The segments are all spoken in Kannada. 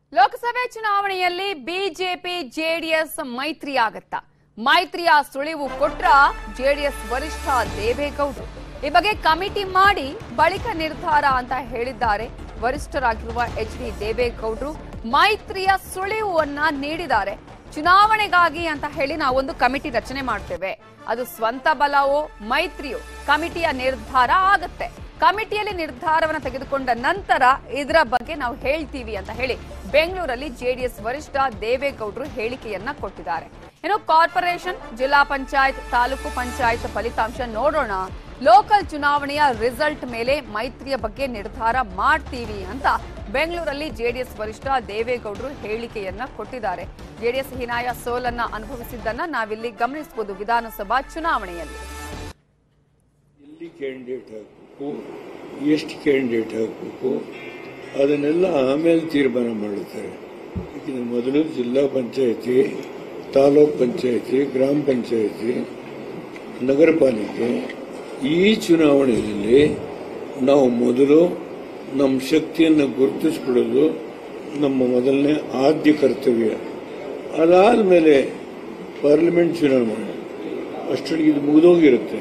ಲೋಕಸಭೆ ಚುನಾವಣೆಯಲ್ಲಿ ಬಿಜೆಪಿ ಜೆಡಿಎಸ್ ಮೈತ್ರಿ ಆಗತ್ತಾ ಮೈತ್ರಿಯ ಸುಳಿವು ಕೊಟ್ರ ಜೆಡಿಎಸ್ ವರಿಷ್ಠ ದೇವೇಗೌಡರು ಈ ಬಗ್ಗೆ ಕಮಿಟಿ ಮಾಡಿ ಬಳಿಕ ನಿರ್ಧಾರ ಅಂತ ಹೇಳಿದ್ದಾರೆ ವರಿಷ್ಠರಾಗಿರುವ ಎಚ್ ಡಿ ದೇವೇಗೌಡರು ಮೈತ್ರಿಯ ಸುಳಿವನ್ನ ನೀಡಿದ್ದಾರೆ ಚುನಾವಣೆಗಾಗಿ ಅಂತ ಹೇಳಿ ನಾವೊಂದು ಕಮಿಟಿ ರಚನೆ ಮಾಡ್ತೇವೆ ಅದು ಸ್ವಂತ ಬಲವೋ ಮೈತ್ರಿಯೋ ಕಮಿಟಿಯ ನಿರ್ಧಾರ ಆಗತ್ತೆ ಕಮಿಟಿಯಲ್ಲಿ ನಿರ್ಧಾರವನ್ನು ತೆಗೆದುಕೊಂಡ ನಂತರ ಇದರ ಬಗ್ಗೆ ನಾವು ಹೇಳ್ತೀವಿ ಅಂತ ಹೇಳಿ ಬೆಂಗಳೂರಲ್ಲಿ ಜೆಡಿಎಸ್ ವರಿಷ್ಠ ದೇವೇಗೌಡರು ಹೇಳಿಕೆಯನ್ನ ಕೊಟ್ಟಿದ್ದಾರೆ ಇನ್ನು ಕಾರ್ಪೊರೇಷನ್ ಜಿಲ್ಲಾ ಪಂಚಾಯತ್ ತಾಲೂಕು ಪಂಚಾಯತ್ ಫಲಿತಾಂಶ ನೋಡೋಣ ಲೋಕಲ್ ಚುನಾವಣೆಯ ರಿಸಲ್ಟ್ ಮೇಲೆ ಮೈತ್ರಿಯ ಬಗ್ಗೆ ನಿರ್ಧಾರ ಮಾಡ್ತೀವಿ ಅಂತ ಬೆಂಗಳೂರಲ್ಲಿ ಜೆಡಿಎಸ್ ವರಿಷ್ಠ ದೇವೇಗೌಡರು ಹೇಳಿಕೆಯನ್ನ ಕೊಟ್ಟಿದ್ದಾರೆ ಜೆಡಿಎಸ್ ಹೀನಾಯ ಸೋಲನ್ನ ಅನುಭವಿಸಿದ್ದನ್ನ ನಾವಿಲ್ಲಿ ಗಮನಿಸಬಹುದು ವಿಧಾನಸಭಾ ಚುನಾವಣೆಯಲ್ಲಿ ಎಲ್ಲಿ ಕ್ಯಾಂಡಿಡೇಟ್ ಹಾಕಬೇಕು ಎಷ್ಟು ಕ್ಯಾಂಡಿಡೇಟ್ ಹಾಕಬೇಕು ಅದನ್ನೆಲ್ಲ ಆಮೇಲೆ ತೀರ್ಮಾನ ಮಾಡುತ್ತಾರೆ ಈಗ ಮೊದಲು ಜಿಲ್ಲಾ ಪಂಚಾಯತಿ ತಾಲೂಕ್ ಪಂಚಾಯತಿ ಗ್ರಾಮ ಪಂಚಾಯತಿ ನಗರ ಪಾಲಿಕೆ ಈ ಚುನಾವಣೆಯಲ್ಲಿ ನಾವು ಮೊದಲು ನಮ್ಮ ಶಕ್ತಿಯನ್ನು ಗುರುತಿಸ್ಬಿಡೋದು ನಮ್ಮ ಮೊದಲನೇ ಆದ್ಯ ಕರ್ತವ್ಯ ಅದಾದಮೇಲೆ ಪಾರ್ಲಿಮೆಂಟ್ ಚುನಾವಣೆ ಅಷ್ಟೊಳಗೆ ಇದು ಮುಗಿದೋಗಿರುತ್ತೆ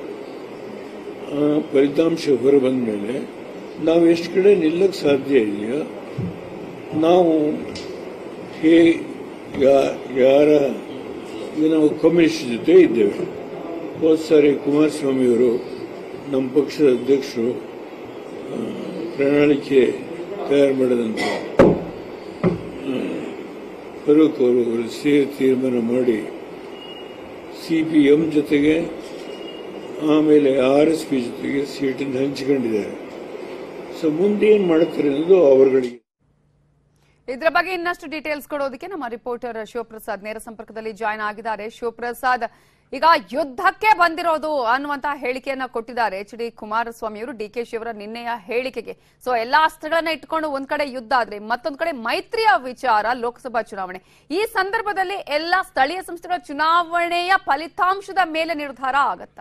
ಆ ಫಲಿತಾಂಶ ಹೊರಬಂದ ಮೇಲೆ ನಾವು ಎಷ್ಟು ಕಡೆ ನಿಲ್ಲಕ್ಕೆ ಸಾಧ್ಯ ಇದೆಯೋ ನಾವು ಹೇ ಯಾ- ಯಾರ ಈಗ ನಾವು ಕಮ್ಯುನಿಸ್ಟ್ ಜೊತೆ ಇದ್ದೇವೆ ಹೋದ ಸಾರಿ ಕುಮಾರಸ್ವಾಮಿಯವರು ನಮ್ಮ ಪಕ್ಷದ ಅಧ್ಯಕ್ಷರು ಆ, ಪ್ರಣಾಳಿಕೆ ತಯಾರು ಮಾಡಿದಂಥ ಫರೂಕ್ ಅವರು ಅವರು ಸೇರಿ ತೀರ್ಮಾನ ಮಾಡಿ ಸಿ ಪಿ ಎಂ ಜೊತೆಗೆ ಆಮೇಲೆ ಆರ್ ಎಸ್ ಪಿ ಜೊತೆಗೆ ಸೀಟನ್ನು ಹಂಚಿಕೊಂಡಿದ್ದಾರೆ ಸೊ ಮುಂದೆ ಏನ್ ಮಾಡ್ತಾರೆ ಅನ್ನೋದು ಅವರುಗಳಿಗೆ ಇದರ ಬಗ್ಗೆ ಇನ್ನಷ್ಟು ಡೀಟೇಲ್ಸ್ ಕೊಡೋದಕ್ಕೆ ನಮ್ಮ ರಿಪೋರ್ಟರ್ ಶಿವಪ್ರಸಾದ್ ನೇರ ಸಂಪರ್ಕದಲ್ಲಿ ಜಾಯ್ನ್ ಆಗಿದ್ದಾರೆ ಶಿವಪ್ರಸಾದ್ ಈಗ ಯುದ್ಧಕ್ಕೆ ಬಂದಿರೋದು ಅನ್ನುವಂತ ಹೇಳಿಕೆಯನ್ನ ಕೊಟ್ಟಿದ್ದಾರೆ ಎಚ್ ಡಿ ಕುಮಾರಸ್ವಾಮಿ ಅವರು ಡಿ ಕೆ ಶಿವರ ನಿನ್ನೆಯ ಹೇಳಿಕೆಗೆ ಸೊ ಎಲ್ಲಾ ಅಸ್ತ್ರಗಳನ್ನ ಇಟ್ಕೊಂಡು ಒಂದ್ ಕಡೆ ಯುದ್ಧ ಆದ್ರೆ ಮತ್ತೊಂದ್ ಕಡೆ ಮೈತ್ರಿಯ ವಿಚಾರ ಲೋಕಸಭಾ ಚುನಾವಣೆ ಈ ಸಂದರ್ಭದಲ್ಲಿ ಎಲ್ಲಾ ಸ್ಥಳೀಯ ಸಂಸ್ಥೆಗಳ ಚುನಾವಣೆಯ ಫಲಿತಾಂಶದ ಮೇಲೆ ನಿರ್ಧಾರ ಆಗತ್ತಾ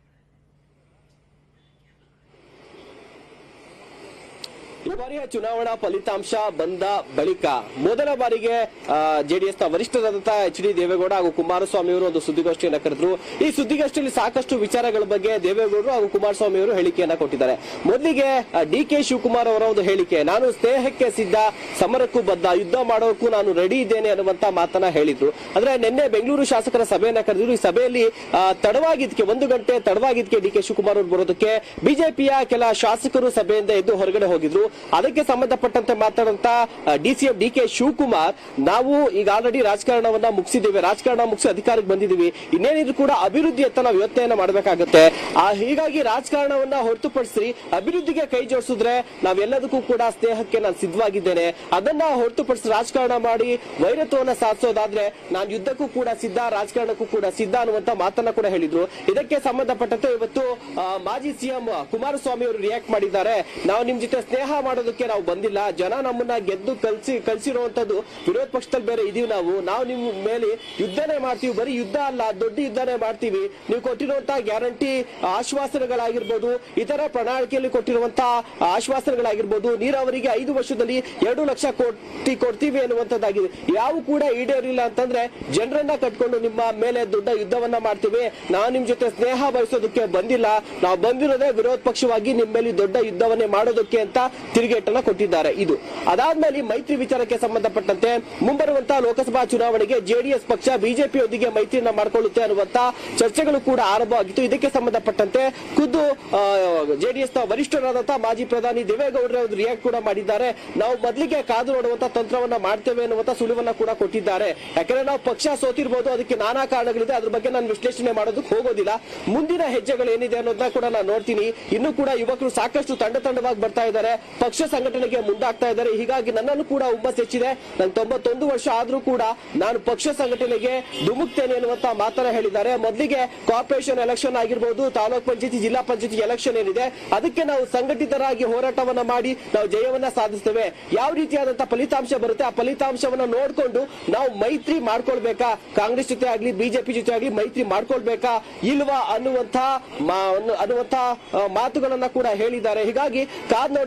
ಈ ಬಾರಿಯ ಚುನಾವಣಾ ಫಲಿತಾಂಶ ಬಂದ ಬಳಿಕ ಮೊದಲ ಬಾರಿಗೆ ಜೆಡಿಎಸ್ ನ ವರಿಷ್ಠರಾದಂತಹ ಎಚ್ ಡಿ ದೇವೇಗೌಡ ಹಾಗೂ ಕುಮಾರಸ್ವಾಮಿ ಅವರು ಒಂದು ಸುದ್ದಿಗೋಷ್ಠಿಯನ್ನ ಕರೆದ್ರು ಈ ಸುದ್ದಿಗೋಷ್ಠಿಯಲ್ಲಿ ಸಾಕಷ್ಟು ವಿಚಾರಗಳ ಬಗ್ಗೆ ದೇವೇಗೌಡರು ಹಾಗೂ ಕುಮಾರಸ್ವಾಮಿ ಅವರು ಹೇಳಿಕೆಯನ್ನ ಕೊಟ್ಟಿದ್ದಾರೆ ಮೊದಲಿಗೆ ಡಿ ಕೆ ಶಿವಕುಮಾರ್ ಅವರ ಒಂದು ಹೇಳಿಕೆ ನಾನು ಸ್ನೇಹಕ್ಕೆ ಸಿದ್ಧ ಸಮರಕ್ಕೂ ಬದ್ಧ ಯುದ್ಧ ಮಾಡೋಕ್ಕೂ ನಾನು ರೆಡಿ ಇದ್ದೇನೆ ಅನ್ನುವಂತ ಮಾತನ್ನ ಹೇಳಿದ್ರು ಅಂದ್ರೆ ನಿನ್ನೆ ಬೆಂಗಳೂರು ಶಾಸಕರ ಸಭೆಯನ್ನ ಕರೆದಿದ್ರು ಈ ಸಭೆಯಲ್ಲಿ ಆ, ತಡವಾಗಿದ್ದಕ್ಕೆ ಒಂದು ಗಂಟೆ ತಡವಾಗಿದ್ದಕ್ಕೆ ಡಿ ಕೆ ಶಿವಕುಮಾರ್ ಅವರು ಬರೋದಕ್ಕೆ ಬಿಜೆಪಿಯ ಕೆಲ ಶಾಸಕರು ಸಭೆಯಿಂದ ಎದ್ದು ಹೊರಗಡೆ ಹೋಗಿದ್ರು ಅದಕ್ಕೆ ಸಂಬಂಧಪಟ್ಟಂತೆ ಮಾತಾಡಂತ ಡಿಸಿಎಂ ಡಿ ಕೆ ಶಿವಕುಮಾರ್ ನಾವು ಈಗ ಆಲ್ರೆಡಿ ರಾಜಕಾರಣವನ್ನ ಮುಗಿಸಿದ್ದೇವೆ ರಾಜಕಾರಣ ಮುಗಿಸಿ ಅಧಿಕಾರಕ್ಕೆ ಬಂದಿದ್ದೀವಿ ಇನ್ನೇನಿದ್ರು ಕೂಡ ಅಭಿವೃದ್ಧಿಯತ್ತ ನಾವು ಯೋಚನೆಯನ್ನ ಮಾಡಬೇಕಾಗುತ್ತೆ ಆ ಹೀಗಾಗಿ ರಾಜಕಾರಣವನ್ನ ಹೊರತುಪಡಿಸಿ ಅಭಿವೃದ್ಧಿಗೆ ಕೈ ಜೋಡಿಸಿದ್ರೆ ನಾವೆಲ್ಲದಕ್ಕೂ ಕೂಡ ಸ್ನೇಹಕ್ಕೆ ನಾನು ಸಿದ್ಧವಾಗಿದ್ದೇನೆ ಅದನ್ನ ಹೊರತುಪಡಿಸಿ ರಾಜಕಾರಣ ಮಾಡಿ ವೈರತ್ವವನ್ನ ಸಾಧಿಸೋದಾದ್ರೆ ನಾನು ಯುದ್ಧಕ್ಕೂ ಕೂಡ ಸಿದ್ಧ ರಾಜಕಾರಣಕ್ಕೂ ಕೂಡ ಸಿದ್ಧ ಅನ್ನುವಂತ ಮಾತನ್ನ ಕೂಡ ಹೇಳಿದ್ರು ಇದಕ್ಕೆ ಸಂಬಂಧಪಟ್ಟಂತೆ ಇವತ್ತು ಆ, ಮಾಜಿ ಸಿಎಂ ಕುಮಾರಸ್ವಾಮಿ ಅವರು ರಿಯಾಕ್ಟ್ ಮಾಡಿದ್ದಾರೆ ನಾವು ನಿಮ್ ಜೊತೆ ಸ್ನೇಹ ಮಾಡೋದಕ್ಕೆ ನಾವು ಬಂದಿಲ್ಲ ಜನ ನಮ್ಮನ್ನ ಗೆದ್ದು ಕಲ್ಸಿ ಕಲ್ಸಿರುವಂತದ್ದು ವಿರೋಧ ಪಕ್ಷದಲ್ಲಿ ಬೇರೆ ಇದೀವಿ ನಾವು ನಾವು ನಿಮ್ ಮೇಲೆ ಯುದ್ಧನೇ ಮಾಡ್ತೀವಿ ಬರೀ ಯುದ್ಧ ಅಲ್ಲ ದೊಡ್ಡ ಯುದ್ಧನೇ ಮಾಡ್ತೀವಿ ನೀವು ಕೊಟ್ಟಿರುವಂತಹ ಗ್ಯಾರಂಟಿ ಆಶ್ವಾಸನೆಗಳಾಗಿರ್ಬೋದು ಇತರ ಪ್ರಣಾಳಿಕೆಯಲ್ಲಿ ಕೊಟ್ಟಿರುವಂತಹ ಆಶ್ವಾಸನೆಗಳಾಗಿರ್ಬೋದು ನೀರಾವರಿಗೆ ಐದು ವರ್ಷದಲ್ಲಿ ಎರಡು ಲಕ್ಷ ಕೋಟಿ ಕೊಡ್ತೀವಿ ಅನ್ನುವಂಥದ್ದಾಗಿದೆ ಯಾವ ಕೂಡ ಈಡೇರಿಲ್ಲ ಅಂತಂದ್ರೆ ಜನರನ್ನ ಕಟ್ಕೊಂಡು ನಿಮ್ಮ ಮೇಲೆ ದೊಡ್ಡ ಯುದ್ಧವನ್ನ ಮಾಡ್ತೀವಿ ನಾವು ನಿಮ್ ಜೊತೆ ಸ್ನೇಹ ಬಯಸೋದಕ್ಕೆ ಬಂದಿಲ್ಲ ನಾವು ಬಂದಿರೋದೇ ವಿರೋಧ ಪಕ್ಷವಾಗಿ ನಿಮ್ಮ ಮೇಲೆ ದೊಡ್ಡ ಯುದ್ಧವನ್ನೇ ಮಾಡೋದಕ್ಕೆ ಅಂತ ತಿರುಗೇಟನ್ನ ಕೊಟ್ಟಿದ್ದಾರೆ ಇದು ಅದಾದ್ಮೇಲೆ ಈ ಮೈತ್ರಿ ವಿಚಾರಕ್ಕೆ ಸಂಬಂಧಪಟ್ಟಂತೆ ಮುಂಬರುವಂತಹ ಲೋಕಸಭಾ ಚುನಾವಣೆಗೆ ಜೆಡಿಎಸ್ ಪಕ್ಷ ಬಿಜೆಪಿಯೊಂದಿಗೆ ಮೈತ್ರಿಯನ್ನ ಮಾಡಿಕೊಳ್ಳುತ್ತೆ ಅನ್ನುವಂತ ಚರ್ಚೆಗಳು ಕೂಡ ಆರಂಭವಾಗಿತ್ತು ಇದಕ್ಕೆ ಸಂಬಂಧಪಟ್ಟಂತೆ ಖುದ್ದು ಜೆಡಿಎಸ್ ನ ವರಿಷ್ಠರಾದಂತಹ ಮಾಜಿ ಪ್ರಧಾನಿ ದೇವೇಗೌಡರ ಒಂದು ರಿಯಾಕ್ಟ್ ಕೂಡ ಮಾಡಿದ್ದಾರೆ ನಾವು ಮೊದಲಿಗೆ ಕಾದು ನೋಡುವಂತ ತಂತ್ರವನ್ನ ಮಾಡ್ತೇವೆ ಅನ್ನುವಂತ ಸುಳಿವನ್ನ ಕೂಡ ಕೊಟ್ಟಿದ್ದಾರೆ ಯಾಕಂದ್ರೆ ನಾವು ಪಕ್ಷ ಸೋತಿರ್ಬೋದು ಅದಕ್ಕೆ ನಾನಾ ಕಾರಣಗಳಿದೆ ಅದ್ರ ಬಗ್ಗೆ ನಾನು ವಿಶ್ಲೇಷಣೆ ಮಾಡೋದಕ್ಕೆ ಹೋಗೋದಿಲ್ಲ ಮುಂದಿನ ಹೆಜ್ಜೆಗಳು ಏನಿದೆ ಅನ್ನೋದನ್ನ ಕೂಡ ನಾನು ನೋಡ್ತೀನಿ ಇನ್ನು ಕೂಡ ಯುವಕರು ಸಾಕಷ್ಟು ತಂಡ ತಂಡವಾಗಿ ಬರ್ತಾ ಇದ್ದಾರೆ ಪಕ್ಷ ಸಂಘಟನೆಗೆ ಮುಂದಾಗ್ತಾ ಇದ್ದಾರೆ ಹೀಗಾಗಿ ನನ್ನನ್ನು ಕೂಡ ಹುಮ್ಮಸ್ ಹೆಚ್ಚಿದೆ ನನ್ ತೊಂಬತ್ತೊಂದು ವರ್ಷ ಆದ್ರೂ ಕೂಡ ನಾನು ಪಕ್ಷ ಸಂಘಟನೆಗೆ ಧುಮುಕ್ತೇನೆ ಅನ್ನುವಂತ ಮಾತನ್ನ ಹೇಳಿದ್ದಾರೆ ಮೊದಲಿಗೆ ಕಾರ್ಪೊರೇಷನ್ ಎಲೆಕ್ಷನ್ ಆಗಿರ್ಬೋದು ತಾಲೂಕ್ ಪಂಚಾಯತಿ ಜಿಲ್ಲಾ ಪಂಚಾಯತಿ ಎಲೆಕ್ಷನ್ ಏನಿದೆ ಅದಕ್ಕೆ ನಾವು ಸಂಘಟಿತರಾಗಿ ಹೋರಾಟವನ್ನ ಮಾಡಿ ನಾವು ಜಯವನ್ನ ಸಾಧಿಸ್ತೇವೆ ಯಾವ ರೀತಿಯಾದಂತಹ ಫಲಿತಾಂಶ ಬರುತ್ತೆ ಆ ಫಲಿತಾಂಶವನ್ನ ನೋಡ್ಕೊಂಡು ನಾವು ಮೈತ್ರಿ ಮಾಡ್ಕೊಳ್ಬೇಕಾ ಕಾಂಗ್ರೆಸ್ ಜೊತೆ ಆಗ್ಲಿ ಬಿಜೆಪಿ ಜೊತೆ ಆಗ್ಲಿ ಮೈತ್ರಿ ಮಾಡ್ಕೊಳ್ಬೇಕಾ ಇಲ್ವಾ ಅನ್ನುವಂತ ಅನ್ನುವಂತ ಮಾತುಗಳನ್ನ ಕೂಡ ಹೇಳಿದ್ದಾರೆ ಹೀಗಾಗಿ ಕಾದ್ ನೋಡುವ ತಂತ್ರ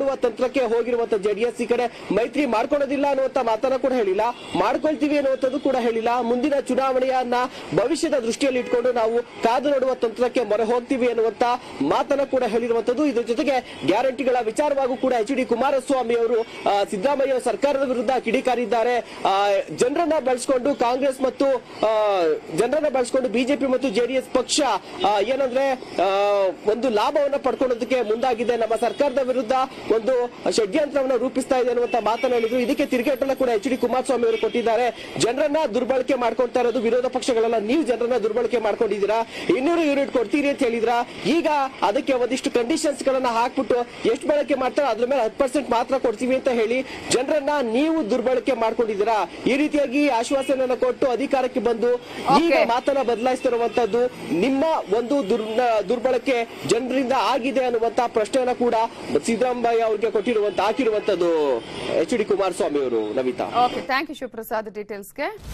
ತಂತ್ರಕ್ಕೆ ಹೋಗಿರುವಂತ ಜೆಡಿಎಸ್ ಈ ಕಡೆ ಮೈತ್ರಿ ಮಾಡ್ಕೊಳ್ಳೋದಿಲ್ಲ ಅನ್ನುವಂತ ಮಾತನ್ನ ಕೂಡ ಹೇಳಿಲ್ಲ ಮಾಡ್ಕೊಳ್ತೀವಿ ಅನ್ನುವಂಥದ್ದು ಕೂಡ ಹೇಳಿಲ್ಲ ಮುಂದಿನ ಚುನಾವಣೆಯನ್ನ ಭವಿಷ್ಯದ ದೃಷ್ಟಿಯಲ್ಲಿ ಇಟ್ಕೊಂಡು ನಾವು ಕಾದು ನೋಡುವ ತಂತ್ರಕ್ಕೆ ಮೊರೆ ಹೋಗ್ತೀವಿ ಅನ್ನುವಂತ ಮಾತನ್ನ ಕೂಡ ಹೇಳಿರುವಂತದ್ದು ಇದ್ರ ಜೊತೆಗೆ ಗ್ಯಾರಂಟಿಗಳ ವಿಚಾರವಾಗೂ ಕೂಡ ಎಚ್ ಡಿ ಕುಮಾರಸ್ವಾಮಿ ಅವರು ಆ, ಸಿದ್ದರಾಮಯ್ಯ ಸರ್ಕಾರದ ವಿರುದ್ಧ ಕಿಡಿಕಾರಿದ್ದಾರೆ ಆ, ಜನರನ್ನ ಬಳಸಿಕೊಂಡು ಕಾಂಗ್ರೆಸ್ ಮತ್ತು ಆ, ಜನರನ್ನ ಬಳಸಿಕೊಂಡು ಬಿಜೆಪಿ ಮತ್ತು ಜೆಡಿಎಸ್ ಪಕ್ಷ ಆ, ಏನಂದ್ರೆ ಆ, ಒಂದು ಲಾಭವನ್ನ ಪಡ್ಕೊಳ್ಳೋದಕ್ಕೆ ಮುಂದಾಗಿದೆ ನಮ್ಮ ಸರ್ಕಾರದ ವಿರುದ್ಧ ಒಂದು ಷಡ್ಯಂತ್ರವನ್ನ ರೂಪಿಸ್ತಾ ಇದೆ ಅನ್ನುವಂತ ಮಾತನ್ನ ಹೇಳಿದ್ರು ಇದಕ್ಕೆ ತಿರುಗೇಟನ್ನ ಕೂಡ ಎಚ್ ಡಿ ಕುಮಾರಸ್ವಾಮಿ ಅವರು ಕೊಟ್ಟಿದ್ದಾರೆ ಜನರನ್ನ ದುರ್ಬಳಕೆ ಮಾಡ್ಕೊಳ್ತಾ ಇರೋದು ವಿರೋಧ ಪಕ್ಷಗಳೆಲ್ಲ ನೀವು ಜನರನ್ನ ದುರ್ಬಳಕೆ ಮಾಡ್ಕೊಂಡಿದ್ದೀರಾ ಇನ್ನೂರು ಯೂನಿಟ್ ಕೊಡ್ತೀರಿ ಅಂತ ಹೇಳಿದ್ರ ಈಗ ಅದಕ್ಕೆ ಒಂದಿಷ್ಟು ಕಂಡೀಷನ್ಸ್ ಗಳನ್ನ ಹಾಕ್ಬಿಟ್ಟು ಎಷ್ಟು ಬಳಕೆ ಮಾಡ್ತಾರೋ ಅದ್ರ ಮೇಲೆ ಹತ್ತು ಪರ್ಸೆಂಟ್ ಮಾತ್ರ ಕೊಡ್ತೀವಿ ಅಂತ ಹೇಳಿ ಜನರನ್ನ ನೀವು ದುರ್ಬಳಕೆ ಮಾಡ್ಕೊಂಡಿದ್ದೀರಾ ಈ ರೀತಿಯಾಗಿ ಆಶ್ವಾಸನೆಯನ್ನ ಕೊಟ್ಟು ಅಧಿಕಾರಕ್ಕೆ ಬಂದು ಈಗ Okay. ಮಾತನ್ನ ಬದಲಾಯಿಸ್ತಿರುವಂತದ್ದು ನಿಮ್ಮ ಒಂದು ದುರ್ ದುರ್ಬಳಕೆ ಜನರಿಂದ ಆಗಿದೆ ಅನ್ನುವಂತ ಪ್ರಶ್ನೆಯನ್ನ ಕೂಡ ಸಿದ್ದರಾಮಯ್ಯ ಅವರಿಗೆ ಕೊಟ್ಟಿರುವಂತ ಹಾಕಿರುವಂತದ್ದು ಎಚ್ ಡಿ ಕುಮಾರಸ್ವಾಮಿ ಅವರು Navita okay thank you Shivaprasad ಡೀಟೇಲ್ಸ್ಗೆ